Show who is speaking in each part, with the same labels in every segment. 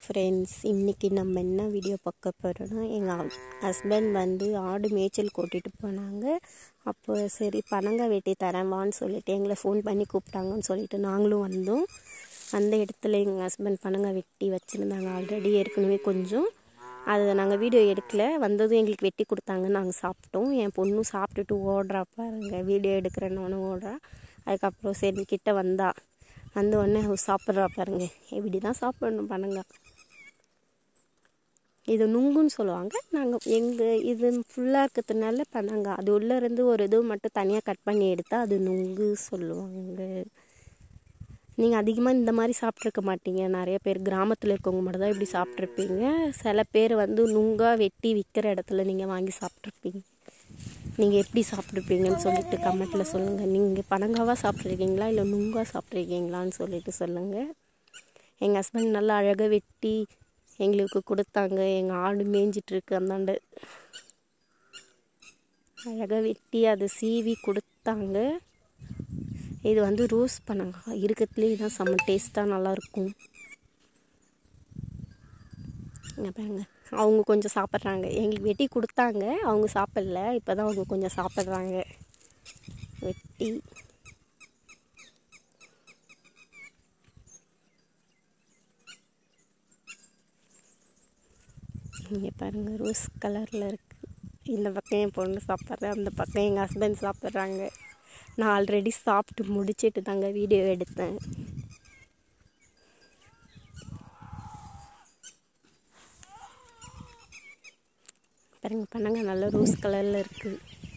Speaker 1: friends இன்றைக்கி நம்ம என்ன வீடியோ பார்க்க போகிறோன்னா எங்கள் ஹஸ்பண்ட் வந்து ஆடு மேய்ச்சல் கூட்டிகிட்டு போனாங்க அப்போ சரி பனங்காய் வெட்டி தரேன் வான்னு சொல்லிட்டு எங்களை ஃபோன் பண்ணி கூப்பிட்டாங்கன்னு சொல்லிட்டு நாங்களும் வந்தோம் அந்த இடத்துல எங்கள் ஹஸ்பண்ட் பனங்காய் வெட்டி வச்சுருந்தாங்க ஆல்ரெடி ஏற்கனவே கொஞ்சம் அதை நாங்கள் வீடியோ எடுக்கல வந்ததும் எங்களுக்கு வெட்டி கொடுத்தாங்க நாங்கள் சாப்பிட்டோம் என் பொண்ணும் சாப்பிட்டுட்டு ஓடுறா பாருங்க வீடியோ எடுக்கிறேன்னு ஓடுறா அதுக்கப்புறம் சரி கிட்ட வந்தா வந்த உடனே அவ சாப்பிட்றா பாருங்க இப்படி தான் சாப்பிடணும் பனங்காய் இது நுங்குன்னு சொல்லுவாங்க நாங்கள் எங்கள் இது ஃபுல்லாக இருக்கிறதுனால பனங்காய் அது உள்ளே இருந்து ஒரு இது மட்டும் தனியாக கட் பண்ணி எடுத்தால் அது நுங்கு சொல்லுவாங்க நீங்கள் அதிகமாக இந்த மாதிரி சாப்பிட்ருக்க மாட்டீங்க நிறைய பேர் கிராமத்தில் இருக்கவங்க மட்டும் தான் இப்படி சாப்பிட்ருப்பீங்க சில பேர் வந்து நுங்காக வெட்டி விற்கிற இடத்துல நீங்கள் வாங்கி சாப்பிட்ருப்பீங்க நீங்கள் எப்படி சாப்பிட்ருப்பீங்கன்னு சொல்லிட்டு கமெண்ட்டில் சொல்லுங்கள் நீங்கள் பனங்காவாக சாப்பிட்ருக்கீங்களா இல்லை நுங்காக சாப்பிட்ருக்கீங்களான்னு சொல்லிட்டு சொல்லுங்கள் எங்கள் ஹஸ்பண்ட் நல்லா அழகாக வெட்டி எங்களுக்கு கொடுத்தாங்க எங்கள் ஆடு மேய்ஞ்சிட்ருக்கு அந்தாண்டு அழகாக வெட்டி அதை சீவி கொடுத்தாங்க இது வந்து ரோஸ் பனங்காய் இருக்கிறதுலே தான் செம்ம டேஸ்ட்டாக நல்லாயிருக்கும் இங்கே பாருங்க அவங்க கொஞ்சம் சாப்பிட்றாங்க எங்களுக்கு வெட்டி கொடுத்தாங்க அவங்க சாப்பிடல இப்போ தான் அவங்க கொஞ்சம் சாப்பிட்றாங்க வெட்டி இங்கே பாருங்கள் ரோஸ் கலரில் இருக்குது இந்த பக்கம் என் பொண்ணு சாப்பிட்றேன் அந்த பக்கம் எங்கள் ஹஸ்பண்ட் சாப்பிட்றாங்க நான் ஆல்ரெடி சாப்பிட்டு முடிச்சிட்டு தாங்க வீடியோ எடுத்தேன் பாருங்க பண்ணுங்க நல்ல ரோஸ் கலரில் இருக்குது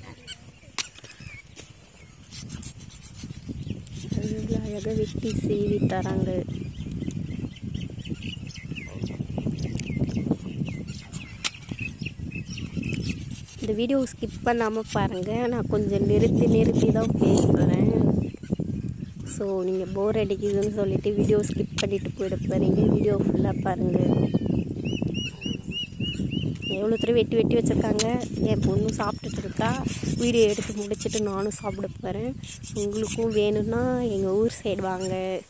Speaker 1: அழகாக வெட்டி சீவி தராங்க இந்த வீடியோ ஸ்கிப் பண்ணாமல் பாருங்கள் நான் கொஞ்சம் நிறுத்தி நிறுத்தி தான் பேசுகிறேன் ஸோ நீங்கள் போர் அடிக்குதுன்னு சொல்லிட்டு வீடியோ ஸ்கிப் பண்ணிவிட்டு போயிட போகிறீங்க வீடியோ ஃபுல்லாக பாருங்கள் எவ்வளோ தூரம் வெட்டி வெட்டி வச்சுருக்காங்க என் பொண்ணு சாப்பிட்டுட்டு இருக்கா வீடியோ எடுத்து முடிச்சுட்டு நானும் சாப்பிட போகிறேன் உங்களுக்கும் வேணும்னா எங்கள் ஊர் சைடு வாங்க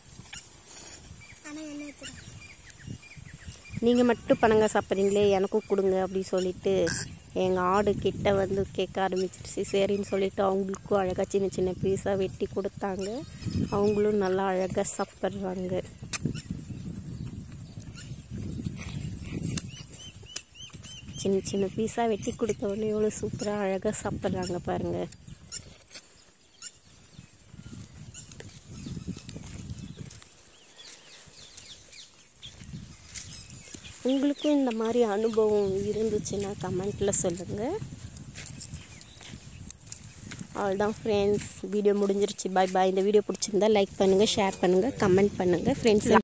Speaker 1: நீங்கள் மட்டும் பணங்க சாப்பிட்றீங்களே எனக்கும் கொடுங்க அப்படின்னு சொல்லிட்டு எங்கள் ஆடு கிட்ட வந்து கேட்க ஆரம்பிச்சிருச்சு சரின்னு சொல்லிட்டு அவங்களுக்கும் அழகாக சின்ன சின்ன பீஸாக வெட்டி கொடுத்தாங்க அவங்களும் நல்லா அழகாக சாப்பிட்றாங்க சின்ன சின்ன பீஸாக வெட்டி கொடுத்த உடனே எவ்வளோ சூப்பராக அழகாக சாப்பிட்றாங்க பாருங்கள் உங்களுக்கும் இந்த மாதிரி அனுபவம் இருந்துச்சுன்னா கமெண்ட்டில் சொல்லுங்கள் அவ்வளோதான் ஃப்ரெண்ட்ஸ் வீடியோ முடிஞ்சிருச்சு பாய் பாய் இந்த வீடியோ பிடிச்சிருந்தா லைக் பண்ணுங்கள் ஷேர் பண்ணுங்கள் கமெண்ட் பண்ணுங்கள் ஃப்ரெண்ட்ஸ்